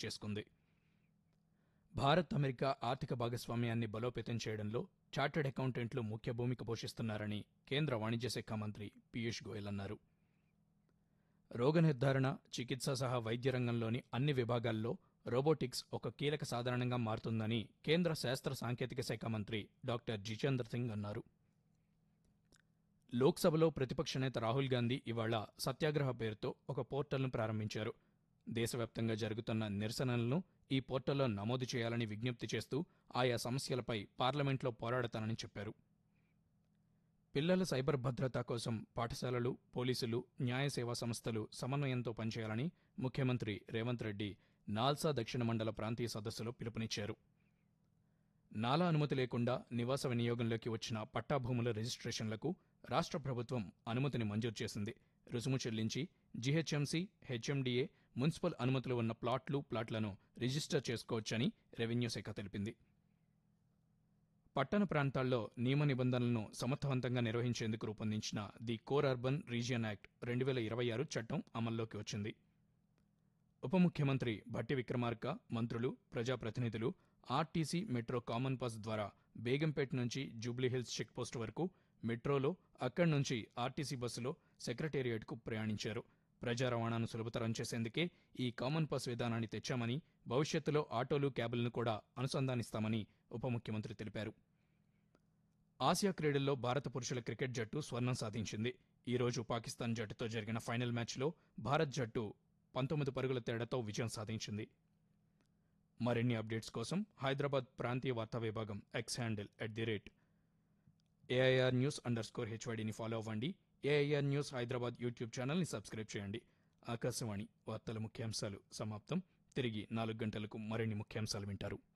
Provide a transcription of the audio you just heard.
చేసుకుంది భారత్ అమెరికా ఆర్థిక భాగస్వామ్యాన్ని బలోపేతం చేయడంలో చార్టర్డ్ అకౌంటెంట్లు ముఖ్య భూమిక పోషిస్తున్నారని కేంద్ర వాణిజ్య శాఖ మంత్రి పీయూష్ గోయల్ అన్నారు రోగ నిర్ధారణ చికిత్స సహా వైద్య రంగంలోని అన్ని విభాగాల్లో రోబోటిక్స్ ఒక కీలక సాధనంగా మారుతుందని కేంద్ర శాస్త్ర సాంకేతిక శాఖ మంత్రి డాక్టర్ జితేంద్ర సింగ్ అన్నారు లోక్సభలో ప్రతిపక్ష నేత రాహుల్ గాంధీ ఇవాళ సత్యాగ్రహ పేరుతో ఒక పోర్టల్ను ప్రారంభించారు దేశవ్యాప్తంగా జరుగుతున్న నిరసనలను ఈ పోర్టల్లో నమోదు చేయాలని విజ్ఞప్తి చేస్తూ ఆయా సమస్యలపై పార్లమెంట్లో పోరాడతానని చెప్పారు పిల్లల సైబర్ భద్రత కోసం పాఠశాలలు పోలీసులు న్యాయ సేవా సంస్థలు సమన్వయంతో పనిచేయాలని ముఖ్యమంత్రి రేవంత్ రెడ్డి నాల్సా దక్షిణ మండల ప్రాంతీయ సదస్సులో పిలుపునిచ్చారు నాలా అనుమతి లేకుండా నివాస వినియోగంలోకి వచ్చిన పట్టా భూముల రిజిస్ట్రేషన్లకు రాష్ట్ర ప్రభుత్వం అనుమతిని మంజూరు చేసింది రుసుము చెల్లించి జీహెచ్ఎంసీ హెచ్ఎండిఏ మున్సిపల్ అనుమతులు ఉన్న ప్లాట్లు ప్లాట్లను రిజిస్టర్ చేసుకోవచ్చని రెవెన్యూ శాఖ తెలిపింది పట్టణ ప్రాంతాల్లో నియమ నిబంధనలను సమర్థవంతంగా నిర్వహించేందుకు రూపొందించిన the core urban region act రెండు వేల ఇరవై ఆరు చట్టం అమల్లోకి వచ్చింది ఉప ముఖ్యమంత్రి భట్టి విక్రమార్క మంత్రులు ప్రజాప్రతినిధులు ఆర్టీసీ మెట్రో కామన్ పాస్ ద్వారా బేగంపేట నుంచి జూబ్లీహిల్స్ చెక్పోస్ట్ వరకు మెట్రోలో అక్కడి నుంచి ఆర్టీసీ బస్సులో సెక్రటేరియట్కు ప్రయాణించారు ప్రజా రవాణాను సులభతరం చేసేందుకే ఈ కామన్ పాస్ విధానాన్ని తెచ్చామని భవిష్యత్తులో ఆటోలు క్యాబులను కూడా అనుసంధానిస్తామని ఉప ముఖ్యమంత్రి తెలిపారు ఆసియా క్రీడల్లో భారత పురుషుల క్రికెట్ జట్టు స్వర్ణం సాధించింది ఈ రోజు పాకిస్తాన్ జట్టుతో జరిగిన ఫైనల్ మ్యాచ్లో భారత్ జట్టు పంతొమ్మిది పరుగుల తేడాతో విజయం సాధించింది మరిన్ని అప్డేట్స్ కోసం హైదరాబాద్ ప్రాంతీయ వార్తా విభాగం X handle at the rate AIR news underscore హెచ్వైడిని ఫాలో అవ్వండి ఏఐఆర్ న్యూస్ హైదరాబాద్ యూట్యూబ్ ఛానల్ని సబ్స్క్రైబ్ చేయండి ఆకాశవాణి వార్తల ముఖ్యాంశాలు సమాప్తం తిరిగి నాలుగు గంటలకు మరిన్ని ముఖ్యాంశాలు వింటారు